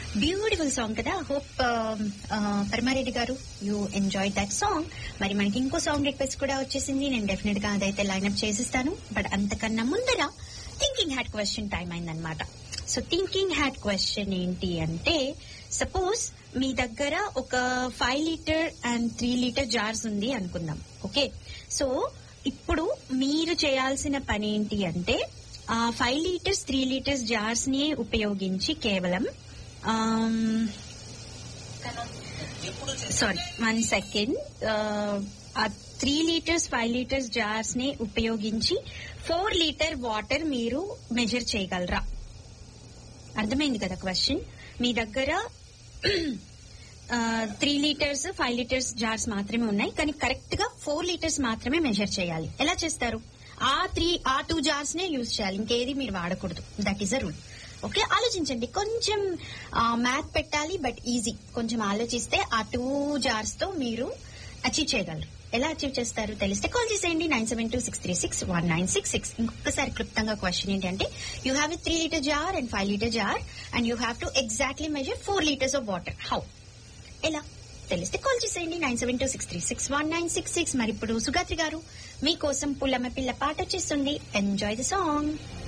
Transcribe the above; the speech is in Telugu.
బ్యూటిఫుల్ సాంగ్ కదా హోప్ పరమారెడ్డి గారు యూ ఎంజాయ్ దట్ సాంగ్ మరి మనకి ఇంకో సాంగ్ రిక్వెస్ట్ కూడా వచ్చేసింది నేను డెఫినెట్ గా అదైతే లైన్అప్ చేసిస్తాను బట్ అంతకన్నా ముందర థింకింగ్ హ్యాడ్ క్వశ్చన్ టైం అయిందనమాట సో థింకింగ్ హ్యాడ్ క్వశ్చన్ ఏంటి అంటే సపోజ్ మీ దగ్గర ఒక five litre and three litre jars ఉంది అనుకుందాం ఓకే సో ఇప్పుడు మీరు చేయాల్సిన పని ఏంటి అంటే ఆ five litres three litres jars ని ఉపయోగించి కేవలం సారీ వన్ సెకండ్ ఆ three litres five litres jars ని ఉపయోగించి ఫోర్ లీటర్ వాటర్ మీరు మెజర్ చేయగలరా అర్థమైంది కదా క్వశ్చన్ మీ దగ్గర three litres five litres jars మాత్రమే ఉన్నాయి కానీ కరెక్ట్ గా ఫోర్ లీటర్స్ మాత్రమే మెజర్ చేయాలి ఎలా చేస్తారు ఆ త్రీ ఆ టూ జార్స్ నే యూజ్ చేయాలి ఇంకేది మీరు వాడకూడదు that is a rule okay ఆలోచించండి కొంచెం మ్యాథ్ పెట్టాలి బట్ ఈజీ కొంచెం ఆలోచిస్తే ఆ టూ జార్స్ తో మీరు అచీవ్ చేయగలరు ఎలా అచీవ్ చేస్తారు తెలిస్తే కాల్ చేసేయండి nine seven two six three six one nine six six ఇంకొకసారి క్లుప్తంగా క్వశ్చన్ ఏంటంటే you have a three litre jar and five litre jar and you have to exactly measure four litres of water how ఎలా తెలిస్తే కాల్ చేసేయండి nine seven two six three six one nine six six మరి ఇప్పుడు సుగాత్రి గారు మీకోసం పుల్లమ్మ పిల్ల పాట వచ్చేస్తుంది ఎంజాయ్ ద సాంగ్